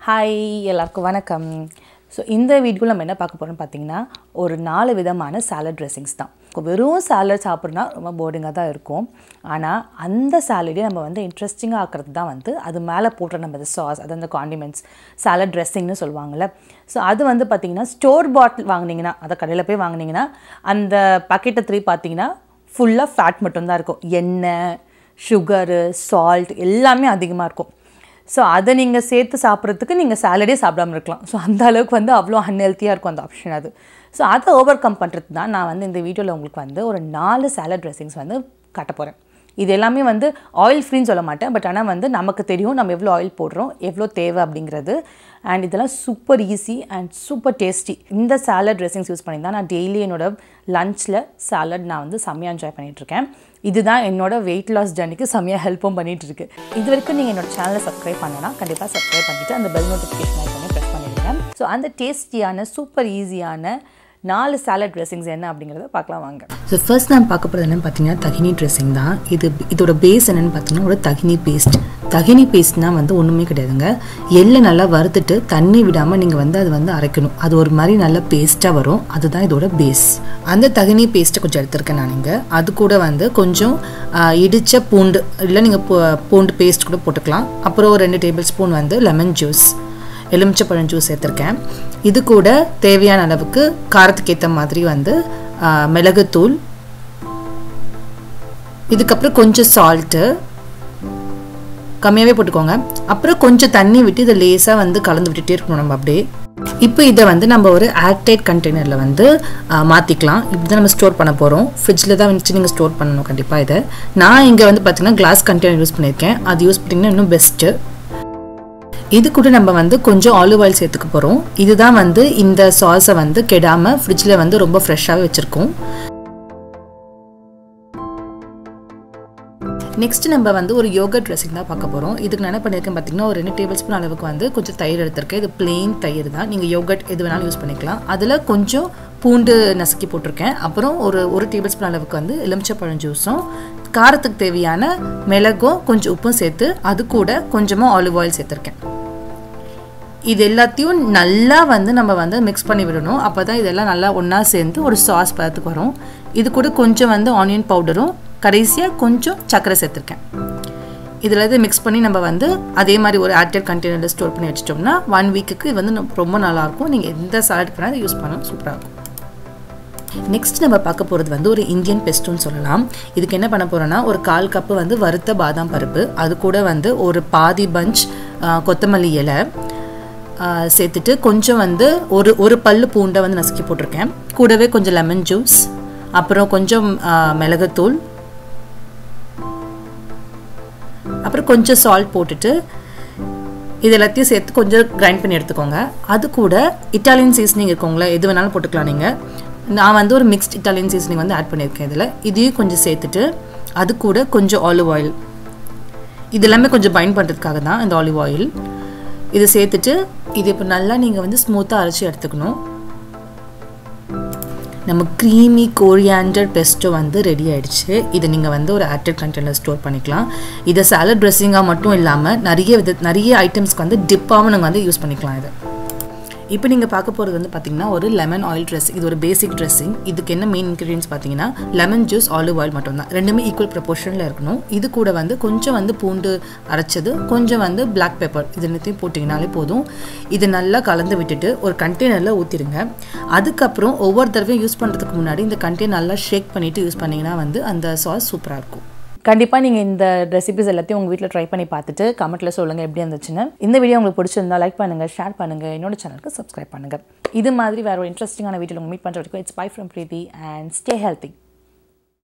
hi எல்லாருக்கும் வணக்கம் so இந்த வீடியோவில் நம்ம என்ன பார்க்க போகிறோம்னு பார்த்தீங்கன்னா ஒரு நாலு விதமான சாலட் ட்ரெஸ்ஸிங்ஸ் தான் இப்போ வெறும் சாலட் சாப்பிட்றனா ரொம்ப போர்டிங்காக தான் இருக்கும் ஆனால் அந்த சாலடே நம்ம வந்து இன்ட்ரெஸ்டிங்காக ஆக்கிறது தான் வந்து அது மேலே போடுற நம்ம அந்த சாஸ் அது அந்த காண்டிமெண்ட்ஸ் சாலட் ட்ரெஸ்ஸிங்னு சொல்லுவாங்கள்ல ஸோ அது வந்து பார்த்தீங்கன்னா ஸ்டோர் பாட்டில் வாங்குனீங்கன்னா அதை கடையில் போய் வாங்குனீங்கன்னா அந்த பாக்கெட்டை த்ரீ பார்த்தீங்கன்னா ஃபுல்லாக ஃபேட் மட்டும்தான் இருக்கும் எண்ணெய் சுகரு சால்ட் எல்லாமே அதிகமாக இருக்கும் ஸோ அதை நீங்கள் சேர்த்து சாப்பிட்றதுக்கு நீங்கள் சாலடே சாப்பிடாம இருக்கலாம் ஸோ அந்த அளவுக்கு வந்து அவ்வளோ அன்ஹெல்த்தியாக இருக்கும் அந்த ஆப்ஷன் அது ஸோ அதை ஓவர் கம் பண்ணுறது தான் நான் வந்து இந்த வீடியோவில் உங்களுக்கு வந்து ஒரு நாலு சாலட் ட்ரெஸ்ஸிங்ஸ் வந்து காட்ட போகிறேன் இது எல்லாமே வந்து ஆயில் ஃப்ரீன்னு சொல்ல மாட்டேன் பட் ஆனால் வந்து நமக்கு தெரியும் நம்ம எவ்வளோ ஆயில் போடுறோம் எவ்வளோ தேவை அப்படிங்கிறது அண்ட் இதெல்லாம் super easy and super tasty இந்த சாலட் ட்ரெஸ்ஸிங்ஸ் யூஸ் பண்ணி தான் நான் டெய்லி என்னோட லஞ்சில் சாலட் நான் வந்து செம்மையாக என்ஜாய் பண்ணிகிட்ருக்கேன் இதுதான் என்னோட வெயிட் லாஸ் ஜர்னிக்கு செம்மையாக ஹெல்ப்பும் பண்ணிகிட்டு இருக்கு இது வரைக்கும் நீங்கள் என்னோட சேனலை சப்ஸ்கிரைப் பண்ணனா கண்டிப்பாக சப்ஸ்கிரைப் பண்ணிவிட்டு அந்த பெல் நோட்டிஃபிகேஷன் ஐக்கானே ப்ரெஸ் பண்ணிடுங்க ஸோ அந்த டேஸ்டியான சூப்பர் ஈஸியான நாலு சாலட் ட்ரெஸ்ஸிங்ஸ் என்ன அப்படிங்கிறத பார்க்கலாம் வாங்க ஸோ ஃபர்ஸ்ட் நான் பார்க்க போகிறது என்னன்னு பார்த்தீங்கன்னா தகினி ட்ரெஸ்ஸிங் தான் இது இதோட பேஸ் என்னன்னு பார்த்தீங்கன்னா ஒரு தகினி பேஸ்ட் தகினி பேஸ்ட்னா வந்து ஒன்றுமே கிடையாதுங்க எள்ளை நல்லா வறுத்துட்டு தண்ணி விடாமல் நீங்கள் வந்து அது வந்து அரைக்கணும் அது ஒரு மாதிரி நல்ல பேஸ்ட்டாக வரும் அதுதான் இதோட பேஸ் அந்த தகினி பேஸ்ட்டை கொஞ்சம் எடுத்திருக்கேன் நான் இங்கே அது கூட வந்து கொஞ்சம் இடித்த பூண்டு இல்லை நீங்கள் பூண்டு பேஸ்ட் கூட போட்டுக்கலாம் அப்புறம் ஒரு ரெண்டு டேபிள் ஸ்பூன் வந்து லெமன் ஜூஸ் எலுமிச்சப்பழம் ஜூஸ் சேர்த்துருக்கேன் இது கூட தேவையான அளவுக்கு காரத்துக்கு ஏற்ற மாதிரி வந்து மிளகுத்தூள் இதுக்கப்புறம் கொஞ்சம் சால்ட்டு கம்மியாகவே போட்டுக்கோங்க அப்புறம் கொஞ்சம் தண்ணி விட்டு இதை லேசாக வந்து கலந்து விட்டுட்டே இருக்கணும் நம்ம அப்படியே இப்போ இதை வந்து நம்ம ஒரு ஏர்டைட் கண்டெய்னரில் வந்து மாற்றிக்கலாம் இப்படி தான் நம்ம ஸ்டோர் பண்ண போகிறோம் ஃப்ரிட்ஜில் தான் வச்சு நீங்கள் ஸ்டோர் பண்ணணும் கண்டிப்பாக இதை நான் இங்கே வந்து பார்த்தீங்கன்னா கிளாஸ் கண்டெய்னர் யூஸ் பண்ணியிருக்கேன் அது யூஸ் பண்ணிங்கன்னா இன்னும் பெஸ்ட்டு இது கூட நம்ம வந்து கொஞ்சம் ஆலிவ் ஆயில் சேர்த்துக்க போகிறோம் இதுதான் வந்து இந்த சாஸை வந்து கெடாமல் ஃப்ரிட்ஜில் வந்து ரொம்ப ஃப்ரெஷ்ஷாகவே வச்சுருக்கோம் நெக்ஸ்ட் நம்ம வந்து ஒரு யோகா ட்ரெஸ்ஸிங் தான் பார்க்க போகிறோம் இதுக்கு நான் என்ன பண்ணியிருக்கேன் பார்த்தீங்கன்னா ஒரு ரெண்டு டேபிள் ஸ்பூன் அளவுக்கு வந்து கொஞ்சம் தயிர் எடுத்திருக்கேன் இது பிளெயின் தயிர் தான் நீங்கள் யோகட் எது வேணாலும் யூஸ் பண்ணிக்கலாம் அதில் கொஞ்சம் பூண்டு நசுக்கி போட்டிருக்கேன் அப்புறம் ஒரு ஒரு டேபிள் ஸ்பூன் அளவுக்கு வந்து எலுமிச்சப்பழம் ஜூஸும் காரத்துக்கு தேவையான மிளகும் கொஞ்சம் உப்பும் சேர்த்து அது கூட கொஞ்சமாக ஆலிவ் ஆயில் சேர்த்துருக்கேன் இது எல்லாத்தையும் நல்லா வந்து நம்ம வந்து மிக்ஸ் பண்ணி விடணும் அப்போ தான் இதெல்லாம் நல்லா ஒன்றா சேர்ந்து ஒரு சாஸ் பதத்துக்கு வரும் இது கூட கொஞ்சம் வந்து ஆனியன் பவுடரும் கடைசியாக கொஞ்சம் சர்க்கரை சேர்த்துருக்கேன் இதில் இது மிக்ஸ் பண்ணி நம்ம வந்து அதே மாதிரி ஒரு ஏர்டெல் கண்டெய்னரில் ஸ்டோர் பண்ணி வச்சிட்டோம்னா ஒன் வீக்குக்கு இது வந்து ரொம்ப நல்லாயிருக்கும் நீங்கள் எந்த சாலட் பண்ணாலும் யூஸ் பண்ணால் சூப்பராக இருக்கும் நெக்ஸ்ட் நம்ம பார்க்க போகிறது வந்து ஒரு இந்தியன் பெஸ்ட்டுன்னு சொல்லலாம் இதுக்கு என்ன பண்ண போகிறோன்னா ஒரு கால் கப்பு வந்து வறுத்த பாதாம் பருப்பு அது கூட வந்து ஒரு பாதி பஞ்ச் கொத்தமல்லி இலை சேர்த்துட்டு கொஞ்சம் வந்து ஒரு ஒரு பல்லு பூண்டை வந்து நசுக்கி போட்டிருக்கேன் கூடவே கொஞ்சம் லெமன் ஜூஸ் அப்புறம் கொஞ்சம் மிளகுத்தூள் அப்புறம் கொஞ்சம் சால்ட் போட்டுட்டு இது எல்லாத்தையும் சேர்த்து கொஞ்சம் கிரைண்ட் பண்ணி எடுத்துக்கோங்க அது கூட இட்டாலியன் சீசனிங் இருக்கோங்களா எது வேணாலும் போட்டுக்கலாம் நீங்கள் நான் வந்து ஒரு மிக்ஸ்ட் இட்டாலியன் சீசனிங் வந்து ஆட் பண்ணியிருக்கேன் இதில் இதையும் கொஞ்சம் சேர்த்துட்டு அது கூட கொஞ்சம் ஆலிவ் ஆயில் இது எல்லாமே கொஞ்சம் பைண்ட் பண்ணுறதுக்காக தான் இந்த ஆலிவ் ஆயில் இது சேர்த்துட்டு இது இப்போ நல்லா நீங்கள் வந்து ஸ்மூத்தாக அரைச்சி எடுத்துக்கணும் நம்ம க்ரீமி கோரியாண்டர் பெஸ்ட்டோ வந்து ரெடி ஆகிடுச்சு இதை நீங்கள் வந்து ஒரு ஆக்டர் கண்டெய்னர் ஸ்டோர் பண்ணிக்கலாம் இதை சாலட் ட்ரெஸ்ஸிங்காக மட்டும் இல்லாமல் நிறைய வித நிறைய ஐட்டம்ஸ்க்கு வந்து டிப்பாகவும் நாங்கள் வந்து யூஸ் பண்ணிக்கலாம் இதை இப்போ நீங்கள் பார்க்க போகிறது வந்து பார்த்தீங்கன்னா ஒரு லெமன் ஆயில் ட்ரெஸ் இது ஒரு பேசிக் ட்ரெஸ்ஸிங் இதுக்கு என்ன மெயின் இன்க்ரீடியன்ஸ் பார்த்தீங்கன்னா லெமன் ஜூஸ் ஆலிவ் ஆயில் மட்டும் தான் ரெண்டுமே ஈக்குவல் ப்ரப்போர்ஷனில் இருக்கணும் இது கூட வந்து கொஞ்சம் வந்து பூண்டு அரைச்சது கொஞ்சம் வந்து பிளாக் பெப்பர் இது எல்லாத்தையும் போட்டிங்கனாலே போதும் இது நல்லா கலந்து விட்டுட்டு ஒரு கண்டெய்னரில் ஊற்றிடுங்க அதுக்கப்புறம் ஒவ்வொரு தடவையும் யூஸ் பண்ணுறதுக்கு முன்னாடி இந்த கண்டெய்னர் நல்லா ஷேக் பண்ணிவிட்டு யூஸ் பண்ணிங்கன்னா வந்து அந்த சாஸ் சூப்பராக இருக்கும் கண்டிப்பாக நீங்கள் இந்த ரெசிபிஸ் எல்லாத்தையும் உங்கள் வீட்டில் ட்ரை பண்ணி பார்த்துட்டு கமெண்ட்டில் சொல்லுங்கள் எப்படி இருந்துச்சுன்னு இந்த வீடியோ உங்களுக்கு பிடிச்சிருந்தா லைக் பண்ணுங்கள் ஷேர் பண்ணுங்கள் என்னோட சேனலுக்கு சப்ஸ்கிரைப் பண்ணுங்கள் இது மாதிரி வேறு ஒரு இன்ட்ரெஸ்டிங்கான வீடியோ உங்கள் மீட் பண்ணுற வரைக்கும் it's bye from Preethi and stay healthy